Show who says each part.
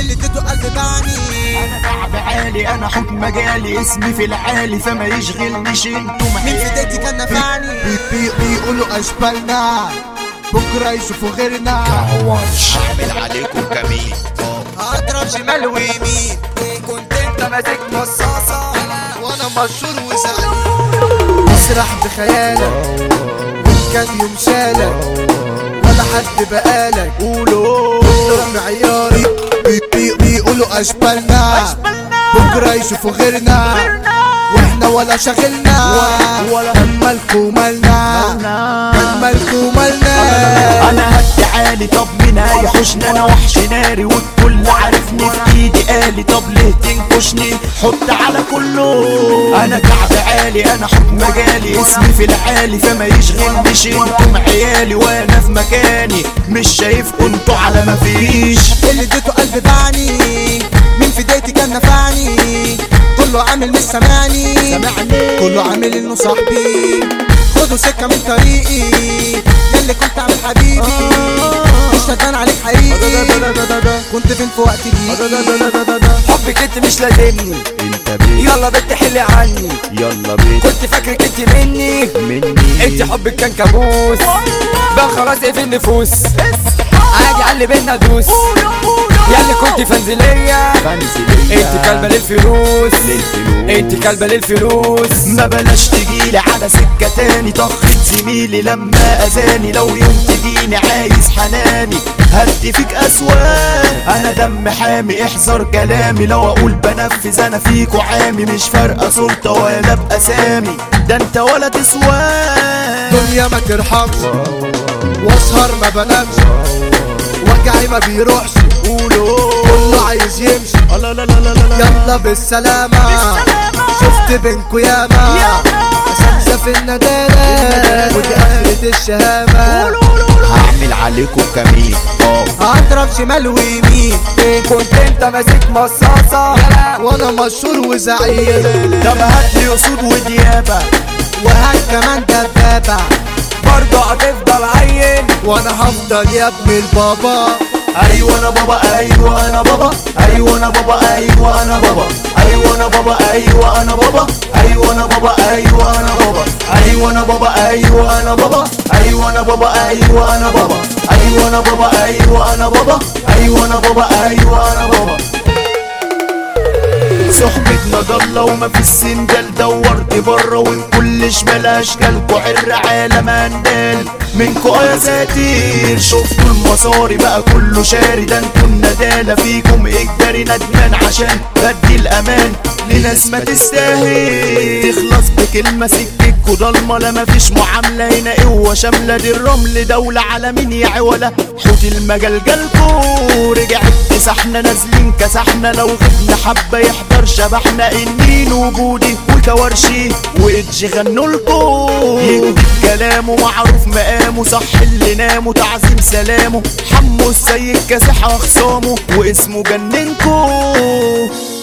Speaker 1: اللي اديته قلب بعني
Speaker 2: انا تعب عالي انا حكم مجالي اسمي في العالي فما يشغلنيش انتوا
Speaker 1: مين في ديتي كان نفعني
Speaker 3: بي بي بيقولوا اشبالنا بكره يشوفوا غيرنا
Speaker 2: هعمل عليكم كمين
Speaker 1: هضرب شمال ويمين كنت انت ماسك مصاصة وانا مشهور وزعيم
Speaker 3: اسرح بخيالك وان كان يوم شالك ولا حد بقالك
Speaker 2: قولوا
Speaker 3: احترم عياري بي بي بيقولوا اشبالنا بكره يشوفوا غيرنا واحنا ولا شغلنا
Speaker 2: ولا
Speaker 3: كان مالكوا مالنا كان مالكوا مالنا
Speaker 2: انا هدي عالي طب مين هيحوشني انا وحش ناري والكل عارفني في ايدي آلي طب ليه تنكشني حط على كله انا كعب عالي انا حكم مجالي اسمي في العالي فما يشغلنيش انتم عيالي وانا في مكاني مش شايفكم انتوا على ما فيش
Speaker 1: اللي اديته قلب بعني مين في ديتي كان نفعني كله عامل مش سامعني كله عامل انه صاحبي خدوا سكة من طريقي ياللي كنت عامل حبيبي مش ندمان عليك حقيقي كنت فين في وقت دي
Speaker 4: حبك انت مش لازمني
Speaker 2: انت بيه
Speaker 4: يلا بنت حلي عني
Speaker 2: يلا بيه
Speaker 4: كنت فاكرك انت مني
Speaker 2: مني
Speaker 4: انت حبك كان كابوس بقى خلاص ايه في النفوس عادي على اللي بينا دوس يا اللي كنت فانزلية
Speaker 2: فانزلية
Speaker 4: انت كلبة للفلوس
Speaker 2: للفلوس
Speaker 4: انت كلبة للفلوس
Speaker 2: ما بلاش تجيلي على سكة تاني طخت زميلي لما اذاني لو يوم تجيني عايز حناني هدي فيك اسوان انا دم حامي احذر كلامي لو اقول بنفذ انا فيك وعامي مش فارقة سلطة ولا باسامي ده انت ولا تسوان
Speaker 3: دنيا ما ترحمش واسهر ما بنامش وجعي ما بيروحش
Speaker 2: قولوا
Speaker 3: كله عايز يمشي
Speaker 2: لا لا لا لا لا
Speaker 3: يلا بالسلامة شفت بينكو ياما اساتذة في الندالة ودي اخرة الشهامة
Speaker 2: هعمل عليكم كمين اه
Speaker 1: هضرب شمال ويمين
Speaker 4: كنت انت ماسك مصاصة
Speaker 3: وانا مشهور وزعيم
Speaker 2: طب هاتلي اسود وديابة
Speaker 1: وهات كمان دبابة
Speaker 4: برضه هتفضل عين
Speaker 3: وانا هفضل يا ابن البابا
Speaker 2: ايوه انا بابا ايوه انا بابا ايوه انا بابا ايوه انا بابا ايوه انا بابا ايوه انا بابا ايوه انا بابا ايوه انا بابا ايوه انا بابا ايوه انا بابا ايوه انا بابا ايوه انا بابا ايوه انا بابا ايوه انا بابا ايوه انا بابا ايوه انا بابا صحبتنا ضلة وما في السندال دورت بره والكل شمال اشكالكوا عر عالم اندال منكوا يا ساتير شفتوا المصاري بقى كله شاري ده انتوا الندالة فيكم اجباري ندمان عشان بدي الامان لناس ما تستاهل تخلص بكلمة سكتكوا ضلمة لا مفيش معاملة هنا قوة شاملة دي الرمل دولة على مين يا عوالة حوت المجال جالكوا رجعت تسحنا نازلين كسحنا لو غبنا حبة يحضر شبحنا انين وجودي وكوارشي وإدج غنولكوا يكتب كلامه معروف مقامه صح اللي نامه تعظيم سلامه حمو السيد كاسح اخصامه واسمه جننكو